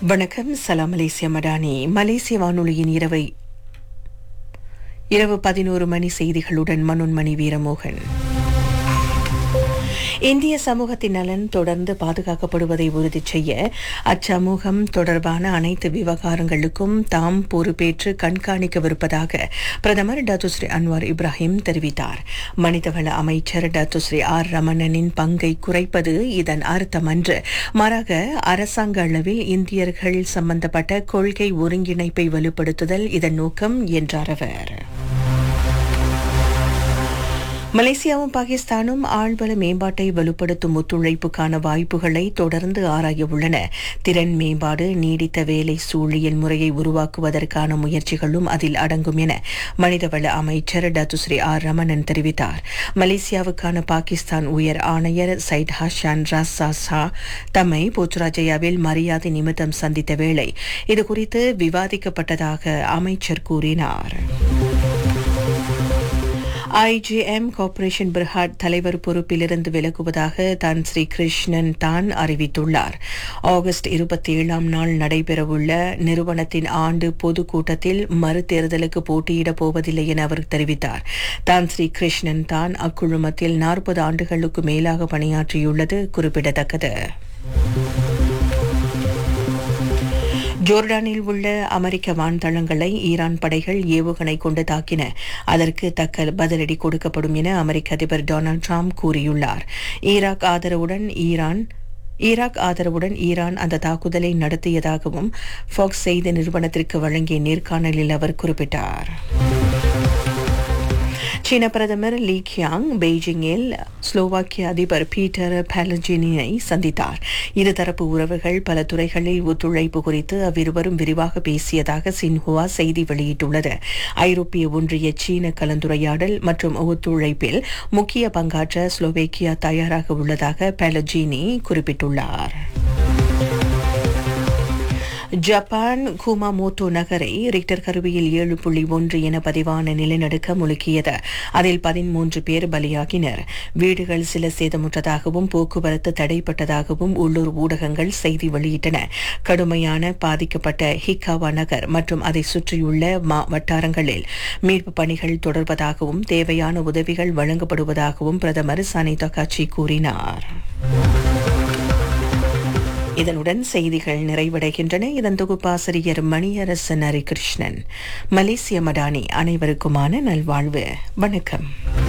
வணக்கம் சலாம் மலேசிய மடானி மலேசிய வானொலியின் இரவை இரவு பதினோரு மணி செய்திகளுடன் மனோன்மணி வீரமோகன் இந்திய சமூகத்தின் நலன் தொடர்ந்து பாதுகாக்கப்படுவதை உறுதி செய்ய அச்சமூகம் தொடர்பான அனைத்து விவகாரங்களுக்கும் தாம் பொறுப்பேற்று கண்காணிக்கவிருப்பதாக பிரதமர் டாத்துஸ்ரீ அன்வார் இப்ராஹிம் தெரிவித்தார் மனிதவள அமைச்சர் டாத்துஸ்ரீ ஆர் ரமணனின் பங்கை குறைப்பது இதன் அர்த்தம் அன்று மாறாக அரசாங்க அளவில் இந்தியர்கள் சம்பந்தப்பட்ட கொள்கை ஒருங்கிணைப்பை வலுப்படுத்துதல் இதன் நோக்கம் என்றார் அவர் மலேசியாவும் பாகிஸ்தானும் ஆழ்வல மேம்பாட்டை வலுப்படுத்தும் ஒத்துழைப்புக்கான வாய்ப்புகளை தொடர்ந்து ஆராய உள்ளன திறன் மேம்பாடு நீடித்த வேலை சூழியல் முறையை உருவாக்குவதற்கான முயற்சிகளும் அதில் அடங்கும் என மனிதவள அமைச்சர் டத்துஸ்ரீ ஆர் ரமணன் தெரிவித்தார் மலேசியாவுக்கான பாகிஸ்தான் உயர் ஆணையர் சைட் ஹாஷான் ராசாசா தம்மை போச்சுராஜயாவில் மரியாதை நிமித்தம் சந்தித்த வேளை இதுகுறித்து விவாதிக்கப்பட்டதாக அமைச்சர் கூறினார் ஐஜிஎம் கார்ப்பரேஷன் பிர்ஹாட் தலைவர் பொறுப்பிலிருந்து விலகுவதாக தான் ஸ்ரீ கிருஷ்ணன் தான் அறிவித்துள்ளார் ஆகஸ்ட் இருபத்தி ஏழாம் நாள் நடைபெறவுள்ள நிறுவனத்தின் ஆண்டு பொதுக்கூட்டத்தில் மறுதேர்தலுக்கு போட்டியிடப் போவதில்லை என அவர் தெரிவித்தார் தான் ஸ்ரீ கிருஷ்ணன் தான் அக்குழுமத்தில் நாற்பது ஆண்டுகளுக்கு மேலாக பணியாற்றியுள்ளது குறிப்பிடத்தக்கது ஜோர்டானில் உள்ள அமெரிக்க வான்தளங்களை ஈரான் படைகள் ஏவுகணை கொண்டு தாக்கின அதற்கு தக்க பதிலடி கொடுக்கப்படும் என அமெரிக்க அதிபர் டொனால்டு டிரம்ப் கூறியுள்ளார் ஈராக் ஆதரவுடன் ஈரான் ஈராக் ஆதரவுடன் ஈரான் அந்த தாக்குதலை நடத்தியதாகவும் ஃபாக்ஸ் செய்தி நிறுவனத்திற்கு வழங்கிய நேர்காணலில் அவர் குறிப்பிட்டார் சீன பிரதமர் லீ கியாங் பெய்ஜிங்கில் ஸ்லோவாக்கிய அதிபர் பீட்டர் பாலஜினியை சந்தித்தார் இருதரப்பு உறவுகள் பல துறைகளில் ஒத்துழைப்பு குறித்து அவ்விருவரும் விரிவாக பேசியதாக சின்ஹுவா செய்தி வெளியிட்டுள்ளது ஐரோப்பிய ஒன்றிய சீன கலந்துரையாடல் மற்றும் ஒத்துழைப்பில் முக்கிய பங்காற்ற ஸ்லோவேக்கியா தயாராக உள்ளதாக பாலஜினி குறிப்பிட்டுள்ளார் ஜப்பான் குமாமோட்டோ நகரை ரிக்டர் கருவியில் ஏழு புள்ளி ஒன்று என பதிவான நிலநடுக்கம் முழுக்கியது அதில் பதிமூன்று பேர் பலியாகினர் வீடுகள் சில சேதமுற்றதாகவும் போக்குவரத்து தடைப்பட்டதாகவும் உள்ளூர் ஊடகங்கள் செய்தி வெளியிட்டன கடுமையான பாதிக்கப்பட்ட ஹிக்காவா நகர் மற்றும் அதை சுற்றியுள்ள மா வட்டாரங்களில் மீட்பு பணிகள் தொடர்வதாகவும் தேவையான உதவிகள் வழங்கப்படுவதாகவும் பிரதமர் சனி தொகாச்சி கூறினார் இதனுடன் செய்திகள் நிறைவடைகின்றன இதன் தொகுப்பாசிரியர் மணியரசன் ஹரிகிருஷ்ணன் மலேசிய மடானி அனைவருக்குமான நல்வாழ்வு வணக்கம்